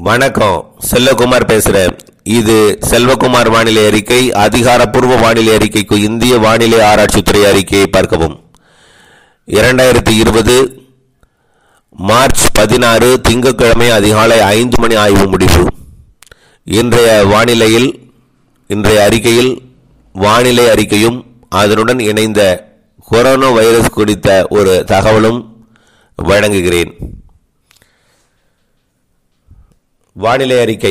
வணக்கம் செல்வகுமார் பேசுறேன் இது செல்வகுமார் வானிலை அறிக்கை அதிகாரப்பூர்வ வானிலை அறிக்கைக்கு இந்திய வானிலை ஆராய்ச்சித்துறை அறிக்கையை பார்க்கவும் இரண்டாயிரத்தி இருபது மார்ச் பதினாறு திங்கட்கிழமை அதிகாலை ஐந்து மணி ஆய்வு முடிவு இன்றைய வானிலையில் இன்றைய அறிக்கையில் வானிலை அறிக்கையும் அதனுடன் இணைந்த கொரோனா வைரஸ் குறித்த ஒரு தகவலும் வழங்குகிறேன் வானிலை அறிக்கை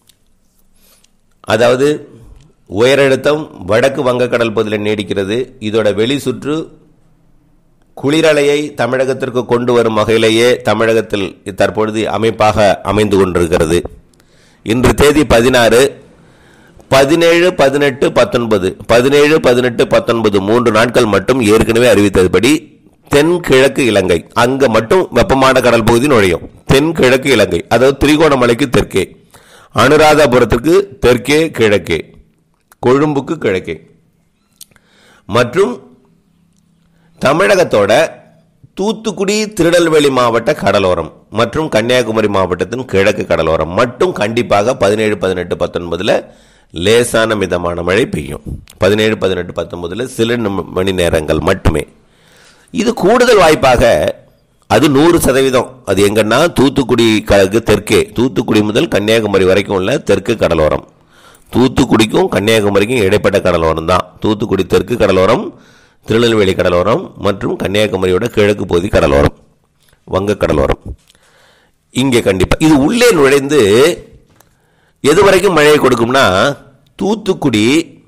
அதாவது உயரழுத்தம் வடக்கு வங்கக்கடல் பகுதியில் நீடிக்கிறது இதோட வெளி சுற்று குளிரலையை தமிழகத்திற்கு கொண்டு வரும் வகையிலேயே தமிழகத்தில் தற்பொழுது அமைப்பாக அமைந்து கொண்டிருக்கிறது இன்று தேதி பதினாறு பதினேழு பதினெட்டு பத்தொன்பது பதினேழு பதினெட்டு பத்தொன்பது மூன்று நாட்கள் மட்டும் ஏற்கனவே அறிவித்ததுபடி தென்கிழக்கு இலங்கை அங்க மட்டும் வெப்பமான கடல் பகுதி நுழையும் தென்கிழக்கு இலங்கை அதாவது திரிகோணமலைக்கு தெற்கே அனுராதபுரத்திற்கு தெற்கே கிழக்கே கொழும்புக்கு கிழக்கே மற்றும் தமிழகத்தோட தூத்துக்குடி திருநெல்வேலி மாவட்ட கடலோரம் மற்றும் கன்னியாகுமரி மாவட்டத்தின் கிழக்கு கடலோரம் மட்டும் கண்டிப்பாக பதினேழு பதினெட்டு பத்தொன்பதுல லேசான மிதமான மழை பெய்யும் பதினேழு பதினெட்டு பத்தொன்பதுல சில நிமி- மணி நேரங்கள் மட்டுமே இது கூடுதல் வாய்ப்பாக அது நூறு சதவீதம் அது எங்கன்னா தூத்துக்குடி கழகு தெற்கே தூத்துக்குடி முதல் கன்னியாகுமரி வரைக்கும் உள்ள தெற்கு கடலோரம் தூத்துக்குடிக்கும் கன்னியாகுமரிக்கும் இடைப்பட்ட கடலோரம் தான் தூத்துக்குடி தெற்கு கடலோரம் திருநெல்வேலி கடலோரம் மற்றும் கன்னியாகுமரியோட கிழக்கு பகுதி கடலோரம் வங்க கடலோரம் இங்கே கண்டிப்பா இது உள்ளே நுழைந்து எது வரைக்கும் மழையை கொடுக்கும்னா தூத்துக்குடி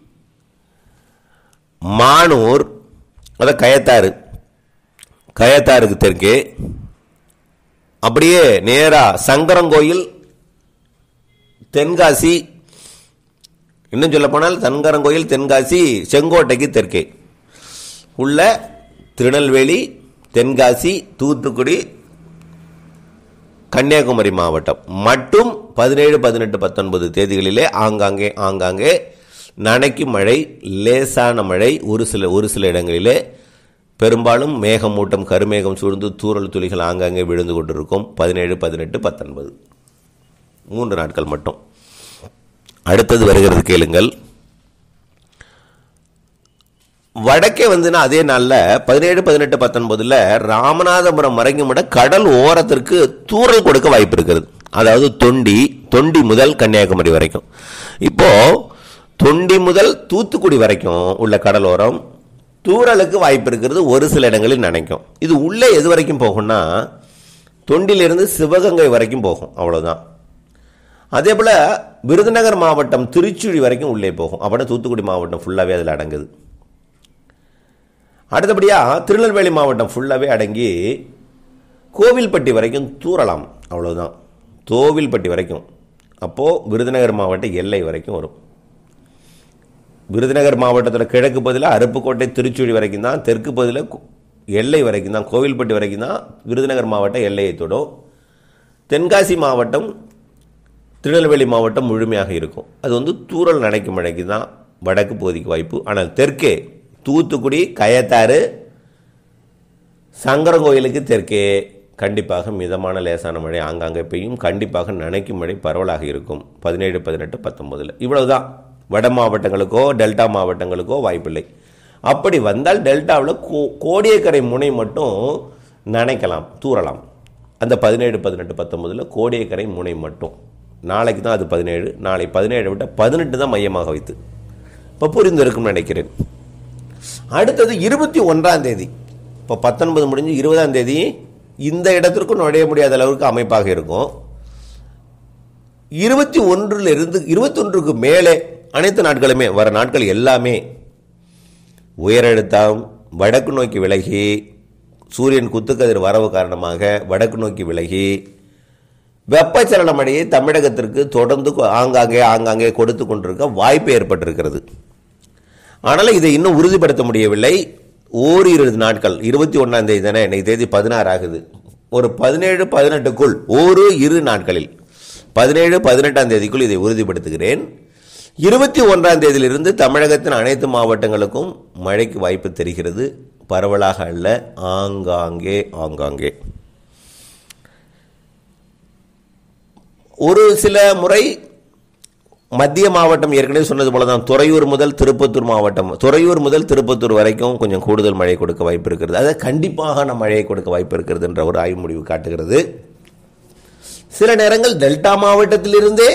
மானூர் அத கயத்தாறு கயத்தாருக்கு தெற்கே அப்படியே நேரா சங்கரங்கோயில் தென்காசி இன்னும் சொல்ல போனால் சங்கரங்கோயில் தென்காசி செங்கோட்டைக்கு தெற்கே உள்ள திருநெல்வேலி தென்காசி தூத்துக்குடி கன்னியாகுமரி மாவட்டம் மட்டும் பதினேழு பதினெட்டு பத்தொன்பது தேதிகளிலே ஆங்காங்கே ஆங்காங்கே நனைக்கும் மழை லேசான மழை ஒரு சில ஒரு சில இடங்களிலே பெரும்பாலும் மேகமூட்டம் கருமேகம் சூழ்ந்து தூறல் துளிகள் ஆங்காங்கே விழுந்து கொண்டிருக்கும் பதினேழு பதினெட்டு பத்தொன்பது மூன்று நாட்கள் மட்டும் அடுத்தது வருகிறது கேளுங்கள் வடக்கே வந்துன்னா அதே நாளில் பதினேழு பதினெட்டு பத்தொன்பதுல ராமநாதபுரம் வரைக்கும் விட கடல் ஓரத்திற்கு தூறல் கொடுக்க வாய்ப்பு இருக்கிறது அதாவது தொண்டி தொண்டி முதல் கன்னியாகுமரி வரைக்கும் இப்போ தொண்டி முதல் தூத்துக்குடி வரைக்கும் உள்ள கடலோரம் தூறலுக்கு வாய்ப்பு இருக்கிறது ஒரு சில இடங்களில் நினைக்கும் இது உள்ளே எது வரைக்கும் போகும்னா தொண்டிலிருந்து சிவகங்கை வரைக்கும் போகும் அவ்வளவுதான் அதே போல விருதுநகர் மாவட்டம் திருச்சுழி வரைக்கும் உள்ளே போகும் அப்படின்னா தூத்துக்குடி மாவட்டம் ஃபுல்லாகவே அதில் அடங்குது அடுத்தபடியா திருநெல்வேலி மாவட்டம் ஃபுல்லாகவே அடங்கி கோவில்பட்டி வரைக்கும் தூறலாம் அவ்வளவுதான் தோவில்பட்டி வரைக்கும் அப்போது விருதுநகர் மாவட்ட எல்லை வரைக்கும் வரும் விருதுநகர் மாவட்டத்தோட கிழக்கு பகுதியில் அருப்புக்கோட்டை திருச்சுழி வரைக்கும் தான் தெற்கு பகுதியில் கு- எல்லை வரைக்கும் தான் கோவில்பட்டி வரைக்கும் தான் விருதுநகர் மாவட்ட எல்லையை தொடும் தென்காசி மாவட்டம் திருநெல்வேலி மாவட்டம் முழுமையாக இருக்கும் அது வந்து தூறல் நனைக்கும் மழைக்கு தான் வடக்கு பகுதிக்கு வாய்ப்பு ஆனால் தெற்கே தூத்துக்குடி கயத்தாறு சங்கரங்கோயிலுக்கு தெற்கே கண்டிப்பாக மிதமான லேசான மழை ஆங்காங்கே பெய்யும் கண்டிப்பாக நனைக்கும் மழை பரவலாக இருக்கும் பதினேழு பதினெட்டு பத்தொன்பதுல இவ்வளவுதான் வட மாவட்டங்களுக்கோ டெல்டா மாவட்டங்களுக்கோ வாய்ப்பில்லை அப்படி வந்தால் டெல்டாவில் கோ கோடியக்கரை முனை மட்டும் நனைக்கலாம் தூறலாம் அந்த பதினேழு பதினெட்டு பத்தொன்பதுல கோடியக்கரை முனை மட்டும் நாளைக்கு தான் அது பதினேழு நாளை பதினேழு விட்ட பதினெட்டு தான் மையமாக வைத்து இப்போ புரிந்திருக்கும்னு நினைக்கிறேன் அடுத்தது இருபத்தி ஒன்றாம் தேதி இப்போ பத்தொன்பது முடிஞ்சு இருபதாம் தேதி இந்த இடத்திற்கும் நுழைய முடியாத அளவுக்கு அமைப்பாக இருக்கும் இருபத்தி ஒன்றுல இருந்து இருபத்தொன்றுக்கு மேலே அனைத்து நாட்களுமே வர நாட்கள் எல்லாமே உயரழுத்தம் வடக்கு நோக்கி விலகி சூரியன் குத்துக்கதிர் வரவு காரணமாக வடக்கு நோக்கி விலகி வெப்பச்சலன மழையை தமிழகத்திற்கு தொடர்ந்து கொ- ஆங்காங்கே ஆங்காங்கே கொடுத்து கொண்டிருக்க வாய்ப்பு ஏற்பட்டிருக்கிறது ஆனால் இதை இன்னும் உறுதிப்படுத்த முடியவில்லை ஓரிரு நாட்கள் இருபத்தி ஒன்றாம் தேதி தானே இன்னைக்கு தேதி பதினாறு ஆகுது ஒரு பதினேழு பதினெட்டுக்குள் ஒரு இரு நாட்களில் பதினேழு பதினெட்டாம் தேதிக்குள் இதை உறுதிப்படுத்துகிறேன் இருபத்தி ஒன்றாம் தேதியிலிருந்து தமிழகத்தின் அனைத்து மாவட்டங்களுக்கும் மழைக்கு வாய்ப்பு தெரிகிறது பரவலாக அல்ல ஆங்காங்கே ஆங்காங்கே ஒரு சில முறை மத்திய மாவட்டம் ஏற்கனவே சொன்னது போல தான் துறையூர் முதல் திருப்பத்தூர் மாவட்டம் துறையூர் முதல் திருப்பத்தூர் வரைக்கும் கொஞ்சம் கூடுதல் மழை கொடுக்க வாய்ப்பு இருக்கிறது அது கண்டிப்பாக நம்ம மழையை கொடுக்க வாய்ப்பு இருக்கிறது என்ற ஒரு ஆய்வு முடிவு காட்டுகிறது சில நேரங்கள் டெல்டா மாவட்டத்திலிருந்தே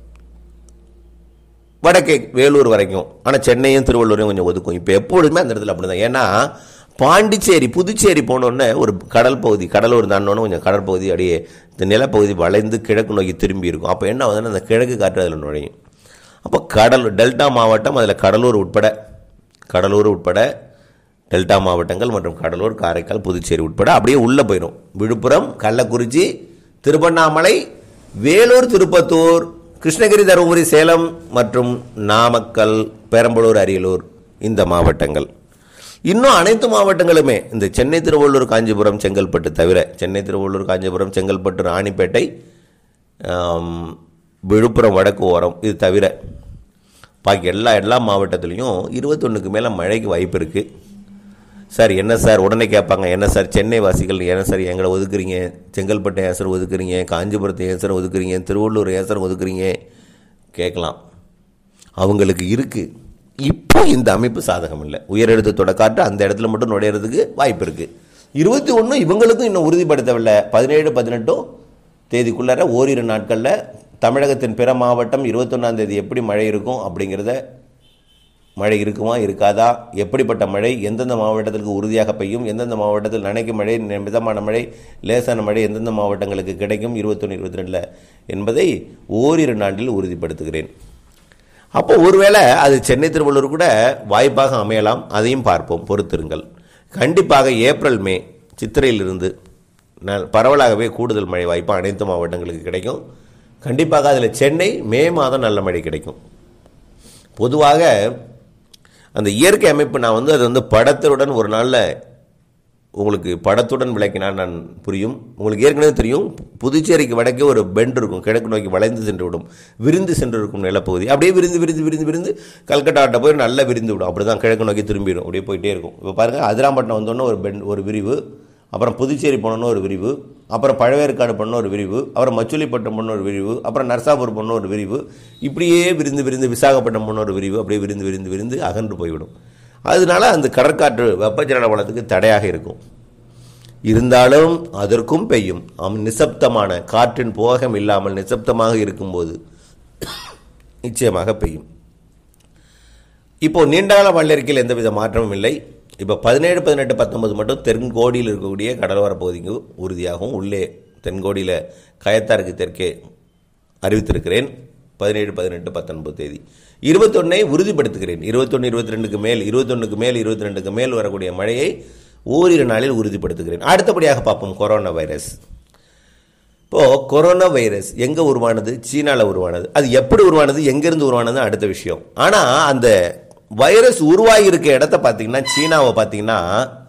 வடக்கே வேலூர் வரைக்கும் ஆனால் சென்னையும் திருவள்ளூரையும் கொஞ்சம் ஒதுக்கும் இப்போ எப்பொழுதுமே அந்த இடத்துல அப்படிதான் ஏன்னா பாண்டிச்சேரி புதுச்சேரி போனோடனே ஒரு கடல் பகுதி கடலூர் தாண்டோன்னு கொஞ்சம் கடற்பகுதி அப்படியே இந்த நிலப்பகுதி வளைந்து கிழக்கு நோக்கி திரும்பி இருக்கும் அப்போ என்ன ஆகுதுன்னா அந்த கிழக்கு காற்று அதில் நுழையும் அப்போ கடல் டெல்டா மாவட்டம் அதில் கடலூர் உட்பட கடலூர் உட்பட டெல்டா மாவட்டங்கள் மற்றும் கடலூர் காரைக்கால் புதுச்சேரி உட்பட அப்படியே உள்ளே போயிடும் விழுப்புரம் கள்ளக்குறிச்சி திருவண்ணாமலை வேலூர் திருப்பத்தூர் கிருஷ்ணகிரி தருமபுரி சேலம் மற்றும் நாமக்கல் பெரம்பலூர் அரியலூர் இந்த மாவட்டங்கள் இன்னும் அனைத்து மாவட்டங்களுமே இந்த சென்னை திருவள்ளூர் காஞ்சிபுரம் செங்கல்பட்டு தவிர சென்னை திருவள்ளூர் காஞ்சிபுரம் செங்கல்பட்டு ராணிப்பேட்டை ஆம், விழுப்புரம் வடக்கு ஓரம் இது தவிர பாக்கி எல்லா எல்லா மாவட்டத்துலேயும் இருபத்தொன்னுக்கு மேலே மழைக்கு வாய்ப்பு இருக்குது சார் என்ன சார் உடனே கேட்பாங்க என்ன சார் சென்னை வாசிகள் என்ன சார் எங்களை ஒதுக்குறீங்க செங்கல்பட்டு ஏன் சார் ஒதுக்குறீங்க காஞ்சிபுரத்தை ஏன் சார் ஒதுக்குறீங்க திருவள்ளூர் ஏன் சார் ஒதுக்குறீங்க கேட்கலாம் அவங்களுக்கு இருக்கு இப்போ இந்த அமைப்பு சாதகம் இல்லை உயரழுத்தத்தோட காற்று அந்த இடத்துல மட்டும் நுழையிறதுக்கு வாய்ப்பு இருக்கு இருபத்தி ஒன்று இவங்களுக்கும் இன்னும் உறுதிப்படுத்தவில்லை பதினேழு பதினெட்டும் தேதிக்குள்ளார ஓரிரு நாட்களில் தமிழகத்தின் பிற மாவட்டம் இருபத்தொன்னாம் தேதி எப்படி மழை இருக்கும் அப்படிங்கிறத மழை இருக்குமா இருக்காதா எப்படிப்பட்ட மழை எந்தெந்த மாவட்டத்திற்கு உறுதியாக பெய்யும் எந்தெந்த மாவட்டத்தில் நனைக்கும் மழை நி- மிதமான மழை லேசான மழை எந்தெந்த மாவட்டங்களுக்கு கிடைக்கும் இருபத்தொன்று இருபத்தி ரெண்டில் என்பதை ஓரிரு நாட்டில் உறுதிப்படுத்துகிறேன் அப்போ ஒருவேளை அது சென்னை திருவள்ளூர் கூட வாய்ப்பாக அமையலாம் அதையும் பார்ப்போம் பொறுத்திருங்கள் கண்டிப்பாக ஏப்ரல் மே சித்திரையிலிருந்து ந- பரவலாகவே கூடுதல் மழை வாய்ப்பு அனைத்து மாவட்டங்களுக்கு கிடைக்கும் கண்டிப்பாக அதில் சென்னை மே மாதம் நல்ல மழை கிடைக்கும் பொதுவாக அந்த இயற்கை அமைப்பு நான் வந்து அது வந்து படத்துடன் ஒரு நாளில் உங்களுக்கு படத்துடன் விளக்கினால் நான் புரியும் உங்களுக்கு ஏற்கனவே தெரியும் புதுச்சேரிக்கு வடக்கே ஒரு பெண்ட் இருக்கும் கிழக்கு நோக்கி வளைந்து சென்று விடும் விரிந்து சென்று இருக்கும் நிலப்பகுதி அப்படியே விரிந்து விரிந்து விரிந்து விரிந்து கல்கட்டாட்ட போய் நல்லா விரிந்து விடும் அப்படி தான் கிழக்கு நோக்கி திரும்பிடும் அப்படியே போயிட்டே இருக்கும் இப்போ பாருங்கள் அதிராம்பட்டினம் வந்தோன்னே ஒரு பெண்ட் ஒரு விரிவு அப்புறம் புதுச்சேரி போனோன்னு ஒரு விரிவு அப்புறம் பழவேற்காடு பண்ண ஒரு விரிவு அப்புறம் மச்சுலிப்பட்டம் பண்ண ஒரு விரிவு அப்புறம் நர்சாபூர் பண்ண ஒரு விரிவு இப்படியே விரிந்து விரிந்து விசாகப்பட்டினம் பண்ண ஒரு விரிவு அப்படியே விரிந்து விரிந்து விரிந்து அகன்று போய்விடும் அதனால அந்த கடற்காற்று வெப்பச்சலன வளத்துக்கு தடையாக இருக்கும் இருந்தாலும் அதற்கும் பெய்யும் அம் நிசப்தமான காற்றின் போகம் இல்லாமல் நிசப்தமாக இருக்கும்போது நிச்சயமாக பெய்யும் இப்போ நீண்டகால வானிலையில் எந்தவித மாற்றமும் இல்லை இப்போ பதினேழு பதினெட்டு பத்தொன்பது மட்டும் தென்கோடியில் இருக்கக்கூடிய கடலோர பகுதிக்கு உறுதியாகவும் உள்ளே தென்கோடியில் கயத்தாருக்கு தெற்கே அறிவித்திருக்கிறேன் பதினேழு பதினெட்டு பத்தொன்பது தேதி இருபத்தொன்னை உறுதிப்படுத்துகிறேன் இருபத்தொன்று இருபத்தி ரெண்டுக்கு மேல் இருபத்தொன்னுக்கு மேல் இருபத்தி ரெண்டுக்கு மேல் வரக்கூடிய மழையை ஓரிரு நாளில் உறுதிப்படுத்துகிறேன் அடுத்தபடியாக பார்ப்போம் கொரோனா வைரஸ் இப்போ கொரோனா வைரஸ் எங்க உருவானது சீனால உருவானது அது எப்படி உருவானது எங்கிருந்து உருவானது அடுத்த விஷயம் ஆனா அந்த வைரஸ் உருவாகி இருக்க இடத்த பார்த்தீங்கன்னா சீனாவை பார்த்தீங்கன்னா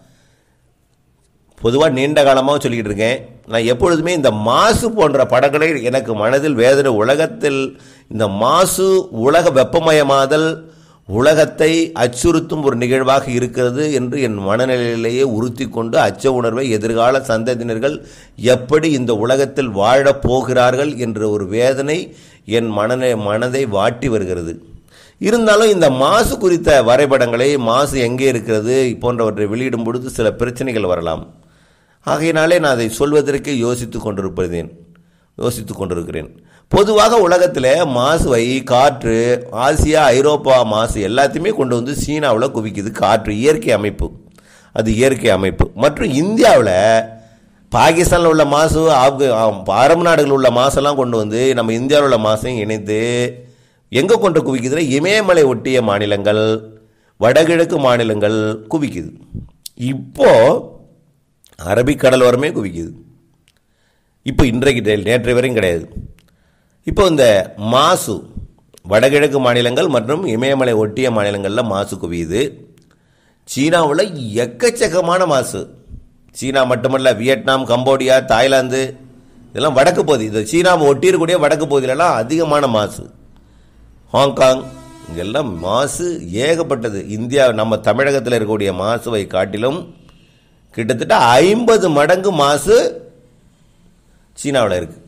பொதுவாக நீண்ட காலமாக சொல்லிக்கிட்டு இருக்கேன் நான் எப்பொழுதுமே இந்த மாசு போன்ற படங்களை எனக்கு மனதில் வேதனை உலகத்தில் இந்த மாசு உலக வெப்பமயமாதல் உலகத்தை அச்சுறுத்தும் ஒரு நிகழ்வாக இருக்கிறது என்று என் மனநிலையிலேயே உறுத்தி கொண்டு அச்ச உணர்வை எதிர்கால சந்ததியினர்கள் எப்படி இந்த உலகத்தில் வாழப் போகிறார்கள் என்ற ஒரு வேதனை என் மனனை மனதை வாட்டி வருகிறது இருந்தாலும் இந்த மாசு குறித்த வரைபடங்களை மாசு எங்கே இருக்கிறது போன்றவற்றை வெளியிடும் பொழுது சில பிரச்சனைகள் வரலாம் ஆகையினாலே நான் அதை சொல்வதற்கு யோசித்துக் கொண்டிருப்பதேன் யோசித்துக் கொண்டிருக்கிறேன் பொதுவாக உலகத்தில் மாசுவை காற்று ஆசியா ஐரோப்பா மாசு எல்லாத்தையுமே கொண்டு வந்து சீனாவில் குவிக்குது காற்று இயற்கை அமைப்பு அது இயற்கை அமைப்பு மற்றும் இந்தியாவில் பாகிஸ்தானில் உள்ள மாசு ஆப்க ஆ- அரபு நாடுகளில் உள்ள மாசெல்லாம் கொண்டு வந்து நம்ம இந்தியாவில் உள்ள மாசையும் இணைத்து எங்கே கொண்டு குவிக்குதுன்னா இமயமலை ஒட்டிய மாநிலங்கள் வடகிழக்கு மாநிலங்கள் குவிக்குது இப்போ அரபிக்கடல் வரமே குவிக்குது இப்போ இன்றைக்கு டே- நேற்று வரையும் கிடையாது இப்போ இந்த மாசு வடகிழக்கு மாநிலங்கள் மற்றும் இமயமலை ஒட்டிய மாநிலங்களில் மாசு குவியுது சீனாவில் எக்கச்சக்கமான மாசு சீனா மட்டுமல்ல வியட்நாம் கம்போடியா தாய்லாந்து இதெல்லாம் வடக்கு பகுதி இது சீனாவை ஒட்டி இருக்கக்கூடிய வடக்கு பகுதியிலலாம் அதிகமான மாசு ஹாங்காங் இங்கெல்லாம் மாசு ஏகப்பட்டது இந்தியா நம்ம தமிழகத்தில் இருக்கக்கூடிய மாசுவை காட்டிலும் கிட்டத்தட்ட ஐம்பது மடங்கு மாசு சீனாவில் இருக்கு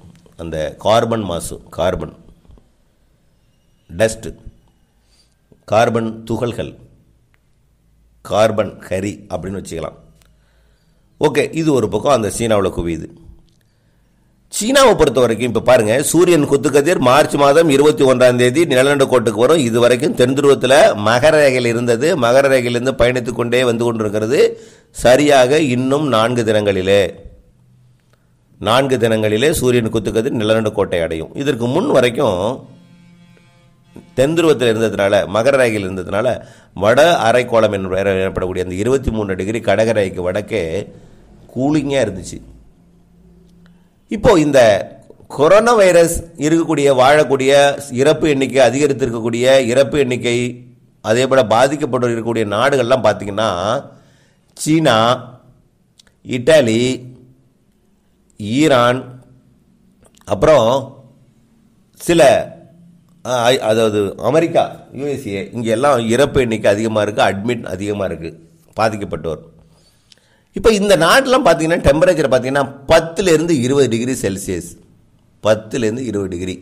அந்த கார்பன் மாசு கார்பன் டஸ்ட்டு கார்பன் துகள்கள் கார்பன் கரி அப்படின்னு வச்சுக்கலாம் ஓகே இது ஒரு பக்கம் அந்த சீனாவில் குவியுது சீனாவை பொறுத்த வரைக்கும் இப்போ பாருங்க சூரியன் குத்துக்கதிர் மார்ச் மாதம் இருபத்தி ஒன்றாம் தேதி நிலநடுக்கோட்டுக்கு வரும் இது வரைக்கும் தென் துருவத்தில் மகர ரேகையில் இருந்தது மகர ரேகையிலிருந்து பயணித்துக் கொண்டே வந்து கொண்டிருக்கிறது சரியாக இன்னும் நான்கு தினங்களிலே நான்கு தினங்களிலே சூரியன் குத்துக்கதிர் நிலநடுக்கோட்டை அடையும் இதற்கு முன் வரைக்கும் தென் துருவத்தில் இருந்ததுனால மகர ரேகையில் இருந்ததுனால வட அரைக்கோளம் என்று பெயர் எனப்படக்கூடிய அந்த இருபத்தி மூணு டிகிரி கடகரேகைக்கு வடக்கே கூலிங்காக இருந்துச்சு இப்போ இந்த கொரோனா வைரஸ் இருக்கக்கூடிய வாழக்கூடிய இறப்பு எண்ணிக்கை அதிகரித்திருக்கக்கூடிய இறப்பு எண்ணிக்கை அதே போல் பாதிக்கப்பட்டு இருக்கக்கூடிய நாடுகள்லாம் பார்த்தீங்கன்னா சீனா இட்டாலி ஈரான் அப்புறம் சில ஆ, ஐ- அதாவது அமெரிக்கா யூஎஸ்ஏ இங்கே எல்லாம் இறப்பு எண்ணிக்கை அதிகமாக இருக்குது அட்மிட் அதிகமாக இருக்குது பாதிக்கப்பட்டோர் இப்போ இந்த நாட்டிலாம் பார்த்தீங்கன்னா டெம்பரேச்சர் பார்த்தீங்கன்னா பத்துலேருந்து இருபது டிகிரி செல்சியஸ் பத்துலேருந்து இருபது டிகிரி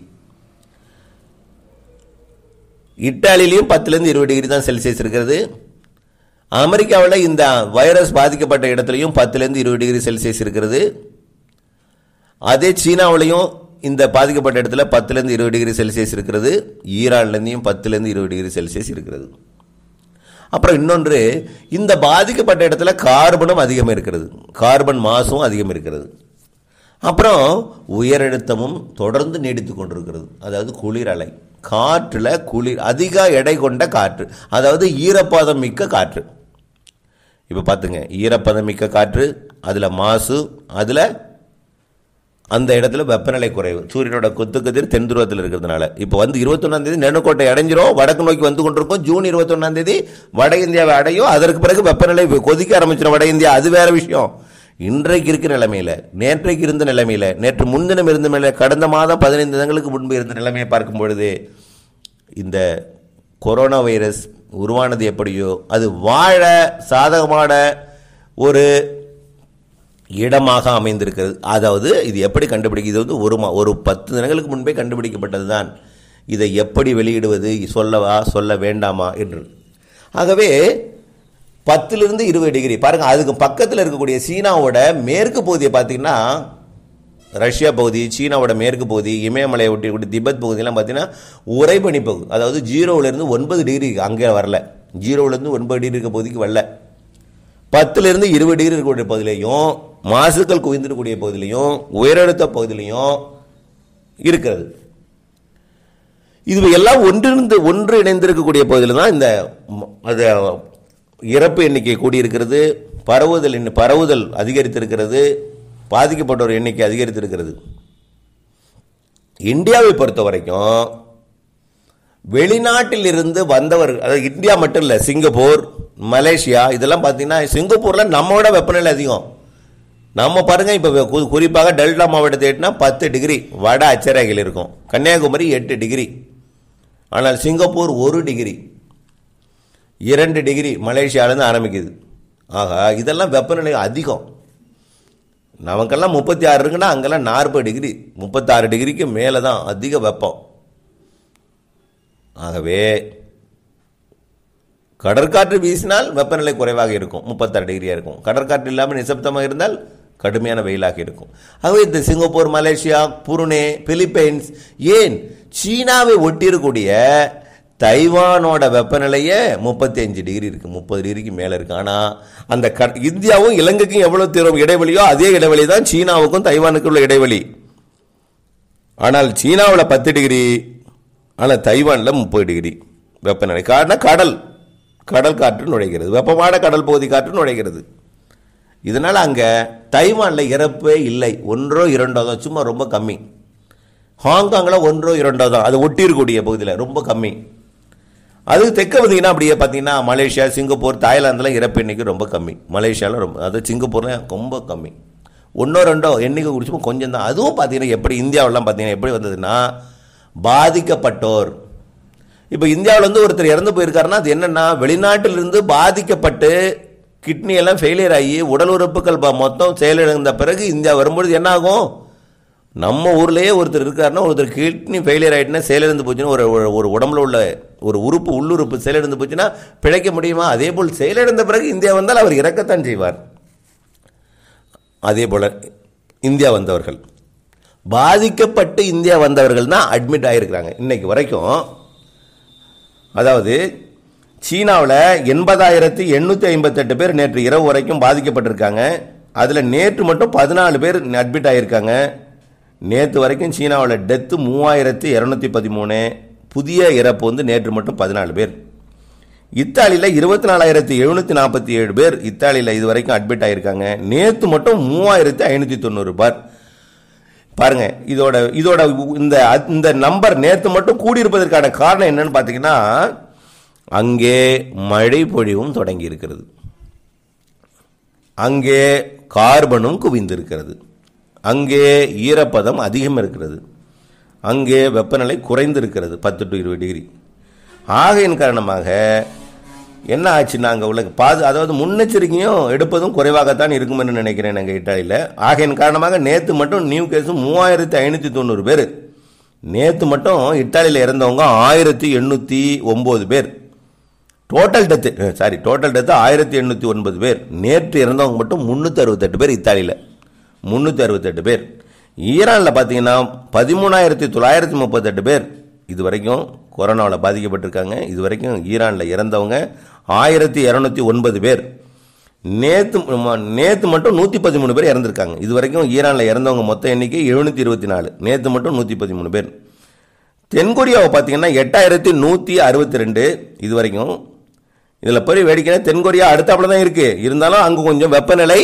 இட்டாலிலையும் பத்துலேருந்து இருபது டிகிரி தான் செல்சியஸ் இருக்கிறது அமெரிக்காவில் இந்த வைரஸ் பாதிக்கப்பட்ட இடத்துலையும் பத்துலேருந்து இருபது டிகிரி செல்சியஸ் இருக்கிறது அதே சீனாவிலையும் இந்த பாதிக்கப்பட்ட இடத்துல பத்துலேருந்து இருபது டிகிரி செல்சியஸ் இருக்கிறது ஈரான்லேருந்தையும் பத்துலேருந்து இருபது டிகிரி செல்சியஸ் இருக்கிறது அப்புறம் இன்னொன்று இந்த பாதிக்கப்பட்ட இடத்துல கார்பனும் அதிகம் இருக்கிறது கார்பன் மாசும் அதிகம் இருக்கிறது அப்புறம் உயரழுத்தமும் தொடர்ந்து நீடித்து கொண்டிருக்கிறது அதாவது குளிர் அலை காற்றில் குளிர் அதிக எடை கொண்ட காற்று அதாவது ஈரப்பதம் மிக்க காற்று இப்போ பார்த்துங்க ஈரப்பதம் மிக்க காற்று அதில் மாசு அதில் அந்த இடத்துல வெப்பநிலை குறைவு சூரியனோட கொத்துக்கதிர் தென் துருவத்தில் இருக்கிறதுனால இப்போ வந்து இருபத்தொன்னாம் தேதி நெடுக்கோட்டை அடைஞ்சிரும் வடக்கு நோக்கி வந்து கொண்டிருக்கும் ஜூன் இருபத்தொன்னாம் தேதி வட இந்தியாவை அடையும் அதற்கு பிறகு வெப்பநிலை கொதிக்க ஆரம்பிச்சிடும் வட இந்தியா அது வேற விஷயம் இன்றைக்கு இருக்கிற நிலைமையில நேற்றைக்கு இருந்த நிலைமையில நேற்று முன்தினம் இருந்த நிலை கடந்த மாதம் பதினைந்து தினங்களுக்கு முன்பு இருந்த நிலைமையை பார்க்கும் பொழுது இந்த கொரோனா வைரஸ் உருவானது எப்படியோ அது வாழ சாதகமான ஒரு இடமாக அமைந்திருக்கிறது அதாவது இது எப்படி கண்டுபிடிக்க இது வந்து ஒரு மா ஒரு பத்து தினங்களுக்கு முன்பே கண்டுபிடிக்கப்பட்டது தான் இதை எப்படி வெளியிடுவது சொல்லவா சொல்ல வேண்டாமா என்று ஆகவே பத்திலிருந்து இருபது டிகிரி பாருங்க அதுக்கு பக்கத்தில் இருக்கக்கூடிய சீனாவோட மேற்கு பகுதியை பார்த்தீங்கன்னா ரஷ்யா பகுதி சீனாவோட மேற்கு பகுதி இமயமலையை ஒட்டி ஒட்டி திபெத் பகுதியெல்லாம் பார்த்தீங்கன்னா உறைபனி பகுதி அதாவது ஜீரோவிலேருந்து ஒன்பது டிகிரி அங்கே வரல ஜீரோவிலேருந்து ஒன்பது டிகிரி இருக்க பகுதிக்கு வரல பத்துலேருந்து இருபது டிகிரி இருக்கக்கூடிய பகுதியிலையும் மாசுக்கள் குவிந்திருக்கக்கூடிய பகுதியிலையும் உயரழுத்த பகுதியிலையும் இருக்கிறது இது எல்லாம் ஒன்றிணைந்து ஒன்று இணைந்திருக்கக்கூடிய பகுதியில் தான் இந்த ம- அது இறப்பு எண்ணிக்கை கூடியிருக்கிறது பரவுதல் எண்ணி- பரவுதல் அதிகரித்திருக்கிறது பாதிக்கப்பட்டோர் எண்ணிக்கை அதிகரித்திருக்கிறது இந்தியாவை பொறுத்த வரைக்கும் வெளிநாட்டில் இருந்து வந்தவர் அதாவது இந்தியா மட்டும் இல்லை சிங்கப்பூர் மலேசியா இதெல்லாம் பார்த்தீங்கன்னா சிங்கப்பூரில் நம்மளோட வெப்பநிலை அதிகம் நம்ம பாருங்க இப்போ குறிப்பாக டெல்டா மாவட்டத்தை எட்டுனா பத்து டிகிரி வட அச்சரேகையில் இருக்கும் கன்னியாகுமரி எட்டு டிகிரி ஆனால் சிங்கப்பூர் ஒரு டிகிரி இரண்டு டிகிரி மலேசியாவிலேருந்து ஆரம்பிக்குது ஆகா இதெல்லாம் வெப்பநிலை அதிகம் நமக்கெல்லாம் முப்பத்தி ஆறு இருக்குன்னா அங்கெல்லாம் நாற்பது டிகிரி முப்பத்தாறு டிகிரிக்கு மேலே தான் அதிக வெப்பம் ஆகவே கடற்காற்று வீசினால் வெப்பநிலை குறைவாக இருக்கும் முப்பத்தாறு டிகிரியாக இருக்கும் கடற்காற்று இல்லாமல் நிசப்தமாக இருந்தால் கடுமையான வெயிலாக இருக்கும் ஆகவே இந்த சிங்கப்பூர் மலேசியா புருனே பிலிப்பைன்ஸ் ஏன் சீனாவை ஒட்டியிருக்கூடிய தைவானோட வெப்பநிலையே முப்பத்தி அஞ்சு டிகிரி இருக்கு முப்பது டிகிரிக்கு மேலே இருக்கு ஆனால் அந்த க இந்தியாவும் இலங்கைக்கும் எவ்வளோ தூரம் இடைவெளியோ அதே இடைவெளி தான் சீனாவுக்கும் தைவானுக்கும் உள்ள இடைவெளி ஆனால் சீனாவில் பத்து டிகிரி ஆனால் தைவானில் முப்பது டிகிரி வெப்பநிலை காரணம் கடல் கடல் காற்று நுழைகிறது வெப்பமான கடல் பகுதி காற்று நுழைகிறது இதனால் அங்கே தைவானில் இறப்பே இல்லை ஒன்றோ இரண்டோ தான் சும்மா ரொம்ப கம்மி ஹாங்காங்கில் ஒன்றோ இரண்டோ தான் அது ஒட்டி இருக்கக்கூடிய பகுதியில் ரொம்ப கம்மி அது தெற்க வந்தீங்கன்னா அப்படியே பார்த்தீங்கன்னா மலேசியா சிங்கப்பூர் தாய்லாந்தில் இறப்பு எண்ணிக்கை ரொம்ப கம்மி மலேசியாவில் ரொம்ப அது சிங்கப்பூரில் ரொம்ப கம்மி ஒன்றோ ரெண்டோ எண்ணிக்கை குடிச்சும் கொஞ்சம் தான் அதுவும் பார்த்தீங்கன்னா எப்படி இந்தியாவெல்லாம் பார்த்தீங்கன்னா எப்படி வந்ததுன்னா பாதிக்கப்பட்டோர் இப்போ இந்தியாவில் வந்து ஒருத்தர் இறந்து போயிருக்காருன்னா அது என்னன்னா வெளிநாட்டிலிருந்து பாதிக்கப்பட்டு கிட்னி எல்லாம் ஃபெயிலியர் ஆகி உடல் உறுப்புகள் ப- மொத்தம் செயலிழந்த பிறகு இந்தியா வரும்பொழுது என்ன ஆகும் நம்ம ஊர்லயே ஒருத்தர் இருக்காருன்னா ஒருத்தர் கிட்னி ஃபெயிலியர் ஆயிட்டுனா செயலிழந்து போச்சுன்னா ஒரு ஒரு- ஒரு உடம்புல உள்ள ஒரு உறுப்பு உள்ளுறுப்பு செயலிழந்து போச்சுன்னா பிழைக்க முடியுமா அதே போல் செயலிழந்த பிறகு இந்தியா வந்தால் அவர் இறக்கத்தான் செய்வார் அதே போல இந்தியா வந்தவர்கள் பாதிக்கப்பட்டு இந்தியா வந்தவர்கள் தான் அட்மிட் ஆகிருக்கிறாங்க இன்னைக்கு வரைக்கும் அதாவது சீனாவில் எண்பதாயிரத்தி எண்ணூற்றி ஐம்பத்தெட்டு பேர் நேற்று இரவு வரைக்கும் பாதிக்கப்பட்டிருக்காங்க அதில் நேற்று மட்டும் பதினாலு பேர் அட்மிட் ஆகியிருக்காங்க நேற்று வரைக்கும் சீனாவில் டெத்து மூவாயிரத்தி இரநூத்தி பதிமூணு புதிய இறப்பு வந்து நேற்று மட்டும் பதினாலு பேர் இத்தாலியில் இருபத்தி நாலாயிரத்தி எழுநூற்றி நாற்பத்தி ஏழு பேர் இத்தாலியில் இது வரைக்கும் அட்மிட் ஆகியிருக்காங்க நேற்று மட்டும் மூவாயிரத்தி ஐநூற்றி தொண்ணூறு பேர் பாருங்க இதோட இதோட இந்த இந்த நம்பர் நேத்து மட்டும் கூடியிருப்பதற்கான காரணம் என்னன்னு பார்த்தீங்கன்னா அங்கே மழை பொழிவும் தொடங்கி இருக்கிறது அங்கே கார்பனும் குவிந்திருக்கிறது அங்கே ஈரப்பதம் அதிகம் இருக்கிறது அங்கே வெப்பநிலை குறைந்திருக்கிறது பத்து டு இருபது டிகிரி ஆகையின் காரணமாக என்ன ஆச்சுன்னா அங்கே உள்ள பாது அதாவது முன்னெச்சரிக்கையும் எடுப்பதும் குறைவாகத்தான் இருக்கும்னு நினைக்கிறேன் நாங்கள் இட்டாலியில் ஆகையின் காரணமாக நேற்று மட்டும் நியூ கேஸும் மூவாயிரத்தி ஐநூற்றி தொண்ணூறு பேர் நேற்று மட்டும் இத்தாலியில் இறந்தவங்க ஆயிரத்தி எண்ணூற்றி ஒம்பது பேர் total death sorry total death ஆயிரத்தி எண்ணூற்றி ஒன்பது பேர் நேற்று இறந்தவங்க மட்டும் முந்நூற்றி அறுபத்தெட்டு பேர் இத்தாலியில் முந்நூற்றி அறுபத்தெட்டு பேர் ஈரானில் பார்த்தீங்கன்னா பதிமூணாயிரத்தி தொள்ளாயிரத்தி முப்பத்தெட்டு பேர் இது வரைக்கும் கொரோனாவில் பாதிக்கப்பட்டிருக்காங்க இது வரைக்கும் ஈரானில் இறந்தவங்க ஆயிரத்தி இரநூத்தி ஒன்பது பேர் நேற்று நேற்று மட்டும் நூற்றி பதிமூணு பேர் இறந்துருக்காங்க இது வரைக்கும் ஈரானில் இறந்தவங்க மொத்த எண்ணிக்கை எழுநூற்றி இருபத்தி நாலு நேற்று மட்டும் நூற்றி பதிமூணு பேர் தென்கொரியாவை பார்த்தீங்கன்னா எட்டாயிரத்தி நூற்றி அறுபத்தி ரெண்டு இது வரைக்கும் இதில் போய் வேடிக்கை தென்கொரியா அடுத்தாப்புல தான் இருக்கு இருந்தாலும் அங்கே கொஞ்சம் வெப்பநிலை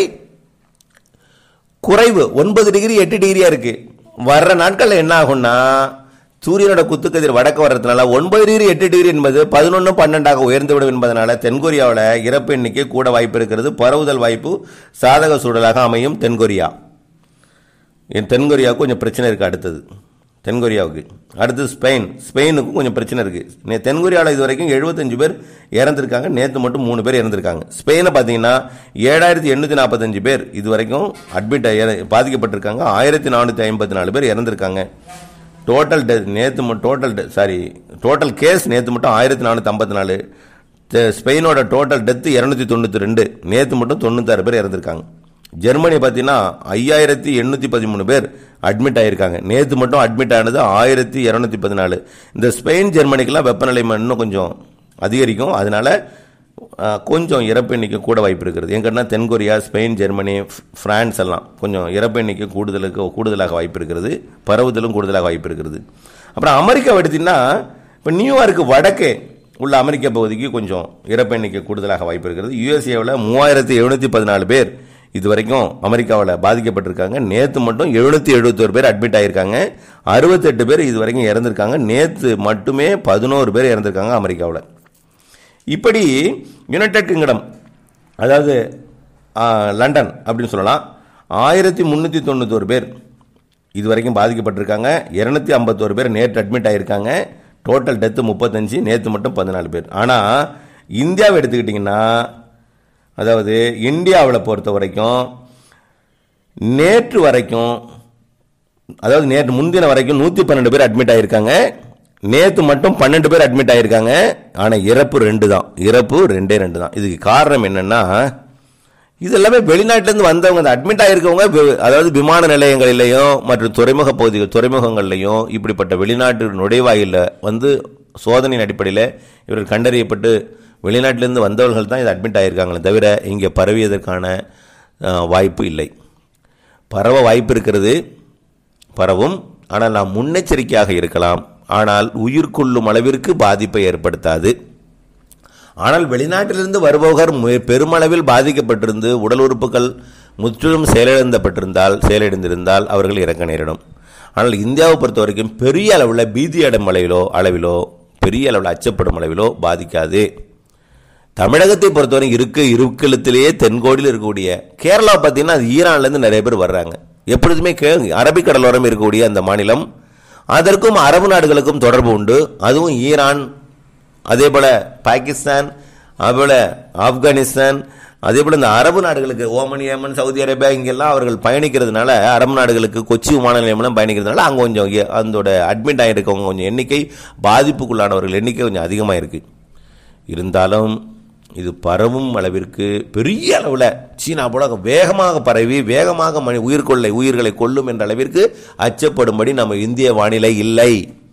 குறைவு ஒன்பது டிகிரி எட்டு டிகிரியா இருக்கு வர்ற நாட்களில் என்ன ஆகும்னா சூரியனோட குத்துக்கதிர் வடக்கு வர்றதுனால ஒன்பது டிகிரி எட்டு டிகிரி என்பது பதினொன்று பன்னெண்டாக உயர்ந்துவிடும் என்பதனால தென்கொரியாவில் இறப்பு எண்ணிக்கை கூட வாய்ப்பு இருக்கிறது பரவுதல் வாய்ப்பு சாதக சூழலாக அமையும் தென்கொரியா என் தென்கொரியாவுக்கு கொஞ்சம் பிரச்சனை இருக்குது அடுத்தது தென்கொரியாவுக்கு அடுத்து ஸ்பெயின் ஸ்பெயினுக்கும் கொஞ்சம் பிரச்சனை இருக்குது நே தென்கொரியாவில் இது வரைக்கும் எழுபத்தஞ்சு பேர் இறந்துருக்காங்க நேற்று மட்டும் மூணு பேர் இறந்துருக்காங்க ஸ்பெயினை பார்த்தீங்கன்னா ஏழாயிரத்தி எண்ணூற்றி நாற்பத்தஞ்சு பேர் இது வரைக்கும் அட்மிட் பாதிக்கப்பட்டிருக்காங்க ஆயிரத்தி நானூற்றி ஐம்பத்தி நாலு பேர் இறந்துருக்காங்க டோட்டல் டெ நேற்று டோட்டல் சாரி டோட்டல் கேஸ் நேற்று மட்டும் ஆயிரத்தி நானூற்றி ஐம்பத்தி நாலு ஸ்பெயினோட டோட்டல் டெத்து இரநூத்தி தொண்ணூற்றி ரெண்டு நேற்று மட்டும் தொண்ணூத்தாறு பேர் இறந்துருக்காங்க ஜெர்மனி பார்த்தீங்கன்னா ஐயாயிரத்தி எண்ணூற்றி பதிமூணு பேர் அட்மிட் ஆகியிருக்காங்க நேற்று மட்டும் அட்மிட் ஆனது ஆயிரத்தி இரநூத்தி பதினாலு இந்த ஸ்பெயின் ஜெர்மனிக்கெல்லாம் வெப்பநிலை இன்னும் கொஞ்சம் அதிகரிக்கும் அதனால அஹ், கொஞ்சம் இறப்பு எண்ணிக்கை கூட வாய்ப்பு இருக்கிறது எங்கன்னா தென்கொரியா ஸ்பெயின் ஜெர்மனி ஃப்- பிரான்ஸ் எல்லாம் கொஞ்சம் இறப்பு எண்ணிக்கை கூடுதலுக்கு கூடுதலாக வாய்ப்பு இருக்கிறது பரவுதலும் கூடுதலாக வாய்ப்பு இருக்கிறது அப்புறம் அமெரிக்கா எடுத்தீங்கன்னா இப்போ நியூயார்க்கு வடக்கே உள்ள அமெரிக்க பகுதிக்கு கொஞ்சம் இறப்பு எண்ணிக்கை கூடுதலாக வாய்ப்பு இருக்கிறது யூஎஸ்ஏவில் மூவாயிரத்தி எழுநூற்றி பதினாலு பேர் இது வரைக்கும் அமெரிக்காவில் பாதிக்கப்பட்டிருக்காங்க நேற்று மட்டும் எழுநூற்றி எழுபத்தோரு பேர் அட்மிட் ஆகியிருக்காங்க அறுபத்தெட்டு பேர் இது வரைக்கும் இறந்திருக்காங்க நேற்று மட்டுமே பதினோரு பேர் இறந்திருக்காங்க அமெரிக்காவில் இப்படி யுனைடெட் கிங்டம் அதாவது ஆ, லண்டன் அப்படின்னு சொல்லலாம் ஆயிரத்தி முந்நூற்றி தொண்ணூத்தோரு பேர் இது வரைக்கும் பாதிக்கப்பட்டிருக்காங்க இரநூத்தி ஐம்பத்தோரு பேர் நேற்று அட்மிட் ஆகியிருக்காங்க டோட்டல் டெத்து முப்பத்தஞ்சு நேற்று மட்டும் பதினாலு பேர் ஆனால் இந்தியாவை எடுத்துக்கிட்டிங்கன்னா அதாவது இந்தியாவில் பொறுத்த வரைக்கும் நேற்று வரைக்கும் அதாவது நேற்று முந்தின வரைக்கும் நூற்றி பன்னெண்டு பேர் அட்மிட் ஆகியிருக்காங்க நேற்று மட்டும் பன்னெண்டு பேர் அட்மிட் ஆகியிருக்காங்க ஆனால் இறப்பு ரெண்டு தான் இறப்பு ரெண்டே ரெண்டு தான் இதுக்கு காரணம் என்னன்னா இது எல்லாமே வெளிநாட்டிலேருந்து வந்தவங்க அந்த அட்மிட் ஆகிருக்கவங்க வி- அதாவது விமான நிலையங்களிலையும் மற்றும் துறைமுக பகுதிகள் துறைமுகங்கள்லையும் இப்படிப்பட்ட வெளிநாட்டு நுழைவாயில வந்து சோதனையின் அடிப்படையில் இவர்கள் கண்டறியப்பட்டு வெளிநாட்டிலேருந்து வந்தவர்கள் தான் இது அட்மிட் ஆகியிருக்காங்களே தவிர இங்கே பரவியதற்கான அஹ், வாய்ப்பு இல்லை பரவ வாய்ப்பு இருக்கிறது பரவும் ஆனால் நாம் முன்னெச்சரிக்கையாக இருக்கலாம் ஆனால் உயிர் கொள்ளும் அளவிற்கு பாதிப்பை ஏற்படுத்தாது ஆனால் வெளிநாட்டிலிருந்து வருபவர் மு- பெருமளவில் பாதிக்கப்பட்டிருந்து உடல் உறுப்புகள் முற்றிலும் செயலிழந்தப்பட்டிருந்தால் செயலிழந்திருந்தால் அவர்கள் இறக்க நேரிடும் ஆனால் இந்தியாவை பொறுத்த வரைக்கும் பெரிய அளவில் பீதி அடம் அளவிலோ அளவிலோ பெரிய அளவில் அச்சப்படும் அளவிலோ பாதிக்காது தமிழகத்தை பொறுத்தவரை இருக்க இருக்கலத்திலேயே தென்கோடியில் இருக்கக்கூடிய கேரளா பார்த்தீங்கன்னா அது ஈரான்லேருந்து நிறைய பேர் வர்றாங்க எப்பொழுதுமே கே அரபிக்கடலோரம் இருக்கக்கூடிய அந்த மாநிலம் அதற்கும் அரபு நாடுகளுக்கும் தொடர்பு உண்டு அதுவும் ஈரான் அதே போல பாகிஸ்தான் அதுபோல ஆப்கானிஸ்தான் அதே போல இந்த அரபு நாடுகளுக்கு ஓமன் ஏமன் சவுதி அரேபியா இங்கெல்லாம் அவர்கள் பயணிக்கிறதுனால அரபு நாடுகளுக்கு கொச்சி விமான நிலையம்லாம் பயணிக்கிறதுனால அங்கே கொஞ்சம் எ- அதோட அட்மிட் ஆகிருக்கவங்க கொஞ்சம் எண்ணிக்கை பாதிப்புக்குள்ளானவர்கள் எண்ணிக்கை கொஞ்சம் அதிகமாக இருக்கு இருந்தாலும் இது பரவும் அளவிற்கு பெரிய அளவில் சீனா போல வேகமாக பரவி வேகமாக மனி உயிர்கொள்ளை உயிர்களை கொல்லும் என்ற அளவிற்கு அச்சப்படும்படி நம்ம இந்திய வானிலை இல்லை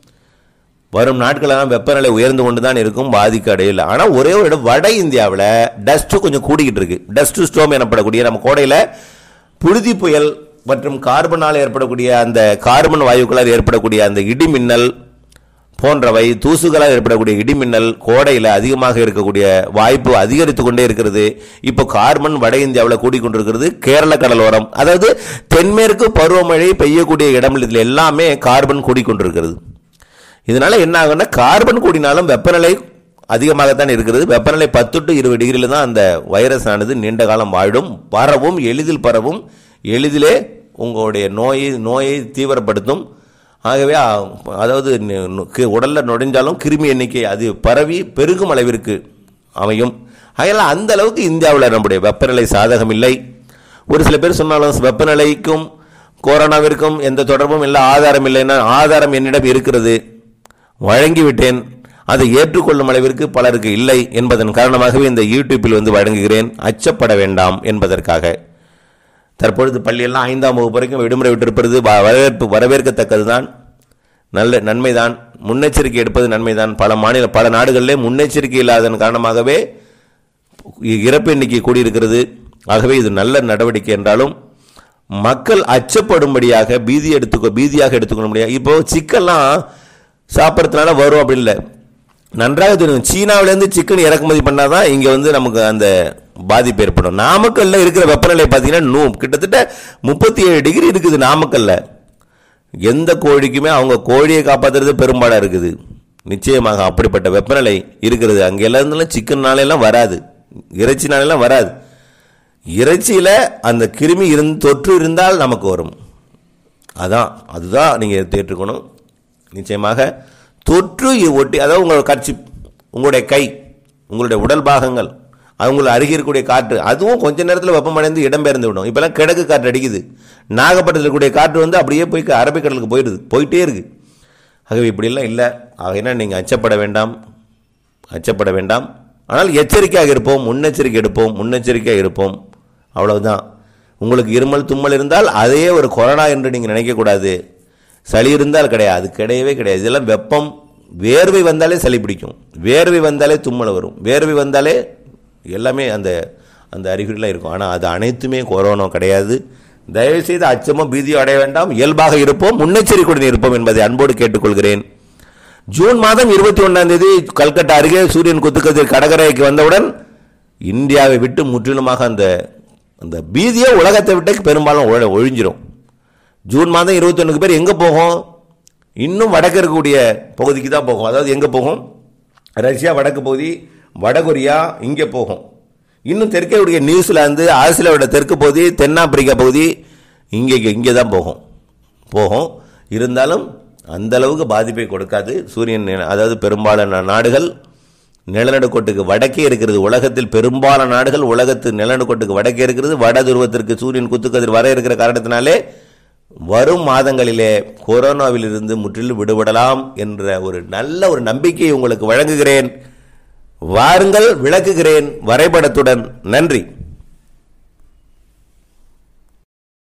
வரும் நாட்களெல்லாம் வெப்பநிலை உயர்ந்து கொண்டு தான் இருக்கும் பாதிக்க அடையல ஆனால் ஒரே ஒரு இடம் வட இந்தியாவில் டஸ்ட் கொஞ்சம் கூடிக்கிட்டு இருக்கு டஸ்ட் ஸ்டோம் எனப்படக்கூடிய நம்ம கோடையில் புழுதி புயல் மற்றும் கார்பனால் ஏற்படக்கூடிய அந்த கார்பன் வாயுக்களால் ஏற்படக்கூடிய அந்த இடி மின்னல் போன்றவை தூசுகளால் ஏற்படக்கூடிய இடிமின்னல் கோடையில் அதிகமாக இருக்கக்கூடிய வாய்ப்பு அதிகரித்து கொண்டே இருக்கிறது இப்போ கார்பன் வட இந்தியாவில் கூடிக்கொண்டிருக்கிறது கேரள கடலோரம் அதாவது தென்மேற்கு பருவமழை பெய்யக்கூடிய இடம் இதில் எல்லாமே கார்பன் கூடிக்கொண்டிருக்கிறது இதனால என்ன ஆகும்னா கார்பன் கூடினாலும் வெப்பநிலை அதிகமாகத்தான் இருக்கிறது வெப்பநிலை பத்து டு இருபது டிகிரியில் தான் அந்த வைரஸ் ஆனது நீண்ட காலம் வாழும் பரவும் எளிதில் பரவும் எளிதிலே உங்களுடைய நோயை நோயை தீவிரப்படுத்தும் ஆகவே அ- அதாவது நு- நு- கி- உடல்ல நுழைஞ்சாலும் கிருமி எண்ணிக்கை அது பரவி பெருகும் அளவிற்கு அமையும் அதனால் அந்த அளவுக்கு இந்தியாவில் நம்முடைய வெப்பநிலை சாதகம் இல்லை ஒரு சில பேர் சொன்னாலும் வெப்பநிலைக்கும் கொரோனாவிற்கும் எந்த தொடர்பும் இல்லை ஆதாரம் இல்லைன்னா ஆதாரம் என்னிடம் இருக்கிறது வழங்கிவிட்டேன் அதை ஏற்றுக்கொள்ளும் அளவிற்கு பலருக்கு இல்லை என்பதன் காரணமாகவே இந்த யூடியூப்பில் வந்து வழங்குகிறேன் அச்சப்பட வேண்டாம் என்பதற்காக தற்பொழுது பள்ளியெல்லாம் ஐந்தாம் வகுப்பு வரைக்கும் விடுமுறை விட்டிருப்பது வ- வரவேற்பு வரவேற்கத்தக்கதுதான் நல்ல நன்மைதான் முன்னெச்சரிக்கை எடுப்பது நன்மைதான் பல மாநில பல நாடுகளிலே முன்னெச்சரிக்கை இல்லாததன் காரணமாகவே இறப்பு எண்ணிக்கை கூடியிருக்கிறது ஆகவே இது நல்ல நடவடிக்கை என்றாலும் மக்கள் அச்சப்படும்படியாக பீதி எடுத்துக்கோ பீதியாக எடுத்துக்கொள்ள முடியாது இப்போ சிக்கன்லாம் சாப்பிட்றதுனால வரும் அப்படி இல்லை நன்றாக தெரியும் சீனாவிலேருந்து சிக்கன் இறக்குமதி பண்ணாதான் இங்கே வந்து நமக்கு அந்த பாதிப்பு ஏற்படும் நாமக்கல்ல இருக்கிற வெப்பநிலை பார்த்தீங்கன்னா நூ கிட்டத்தட்ட முப்பத்தி ஏழு டிகிரி இருக்குது நாமக்கல்ல எந்த கோழிக்குமே அவங்க கோழியை காப்பாத்துறது பெரும்பாடாக இருக்குது நிச்சயமாக அப்படிப்பட்ட வெப்பநிலை இருக்கிறது அங்கே எல்லாம் சிக்கன்னாலெல்லாம் வராது இறைச்சினாலெல்லாம் வராது இறைச்சியில அந்த கிருமி இருந்து தொற்று இருந்தால் நமக்கு வரும் அதான் அதுதான் நீங்க ஏற்றுக்கணும் நிச்சயமாக தொற்று இ- ஒட்டி அதாவது உங்களோட கட்சி உங்களுடைய கை உங்களுடைய உடல் பாகங்கள் அவங்கள அருகே இருக்கக்கூடிய காற்று அதுவும் கொஞ்ச நேரத்தில் வெப்பமடைந்து இடம்பெயர்ந்து விடும் இப்பெல்லாம் கிழக்கு காற்று அடிக்குது நாகப்பட்டினத்தில் இருக்கக்கூடிய காற்று வந்து அப்படியே போய் க- அரபிக்கடலுக்கு போயிடுது போயிட்டே இருக்கு ஆகவே இப்படியெல்லாம் இல்லை ஆகையினா நீங்கள் அச்சப்பட வேண்டாம் அச்சப்பட வேண்டாம் ஆனால் எச்சரிக்கையாக இருப்போம் முன்னெச்சரிக்கை எடுப்போம் முன்னெச்சரிக்கையாக இருப்போம் அவ்வளவுதான் உங்களுக்கு இருமல் தும்மல் இருந்தால் அதையே ஒரு கொரோனா என்று நீங்கள் நினைக்கக்கூடாது சளி இருந்தால் கிடையாது அது கிடையவே கிடையாது இதெல்லாம் வெப்பம் வேர்வை வந்தாலே சளி பிடிக்கும் வேர்வை வந்தாலே தும்மல் வரும் வேர்வை வந்தாலே எல்லாமே அந்த அந்த அறிகுறிலாம் இருக்கும் ஆனால் அது அனைத்துமே கொரோனா கிடையாது தயவுசெய்து அச்சமோ பீதியோ அடைய வேண்டாம் இயல்பாக இருப்போம் முன்னெச்சரிக்கையுடன் இருப்போம் என்பதை அன்போடு கேட்டுக்கொள்கிறேன் ஜூன் மாதம் இருபத்தி ஒன்றாம் தேதி கல்கட்டா அருகே சூரியன் குத்துக்கதிர் கடற்கரைக்கு வந்தவுடன் இந்தியாவை விட்டு முற்றிலுமாக அந்த அந்த பீதியே உலகத்தை விட்டு பெரும்பாலும் ஒழ- ஒழிஞ்சிரும் ஜூன் மாதம் இருபத்தி ஒன்றுக்கு பேர் எங்கே போகும் இன்னும் வடக்கு இருக்கக்கூடிய பகுதிக்கு தான் போகும் அதாவது எங்கே போகும் ரஷ்யா வடக்கு பகுதி வடகொரியா இங்கே போகும் இன்னும் தெற்கே உடைய நியூசிலாந்து ஆஸ்திரேலியாவோட தெற்கு பகுதி தென்னாப்பிரிக்கா பகுதி இங்கே இங்கே தான் போகும் போகும் இருந்தாலும் அந்த அளவுக்கு பாதிப்பை கொடுக்காது சூரியன் நில- அதாவது பெரும்பாலான நாடுகள் நிலநடுக்கோட்டுக்கு வடக்கே இருக்கிறது உலகத்தில் பெரும்பாலான நாடுகள் உலகத்து நிலநடுக்கோட்டுக்கு வடக்கே இருக்கிறது வட துருவத்திற்கு சூரியன் குத்துக்கதிர் வர இருக்கிற காரணத்தினாலே வரும் மாதங்களிலே கொரோனாவிலிருந்து முற்றிலும் விடுபடலாம் என்ற ஒரு நல்ல ஒரு நம்பிக்கையை உங்களுக்கு வழங்குகிறேன் வாருங்கள் விளக்குகிறேன் வரைபடத்துடன் நன்றி